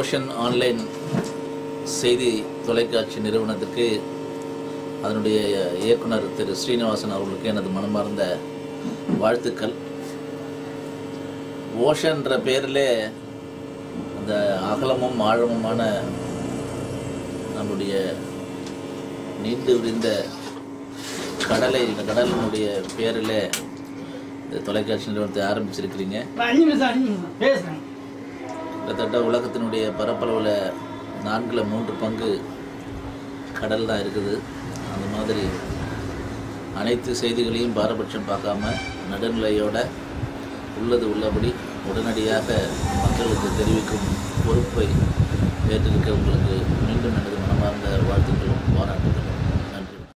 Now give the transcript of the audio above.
ocean online செய்தி தொலைக்காட்சி நிறுவனத்திற்கு அதனுடைய இயக்குனர் திரு ஸ்ரீனிவாசன் அவர்களுக்கு எனது மனமார்ந்த வாழ்த்துக்கள் ஓஷன்ற பேரிலே அந்த அகலமும் ஆழமுமான நம்முடைய நீண்டு விரிந்த கடலை இந்த கடலினுடைய பேரில் இந்த தொலைக்காட்சி நிறுவனத்தை ஆரம்பிச்சிருக்கிறீங்க அஞ்சு நிமிஷம் அஞ்சு நிமிஷம் பேசுறேன் கிட்டத்தட்ட உலகத்தினுடைய பரப்பளவில் நான்கில் மூன்று பங்கு கடல் தான் இருக்குது அந்த மாதிரி அனைத்து செய்திகளையும் பாரபட்சம் பார்க்காம நடுநிலையோட உள்ளது உள்ளபடி உடனடியாக மக்களுக்கு தெரிவிக்கும் பொறுப்பை ஏற்றிருக்க உங்களுக்கு மீண்டும் எனது மனமார்ந்த வாழ்த்துக்களும் பாராட்டுகளும்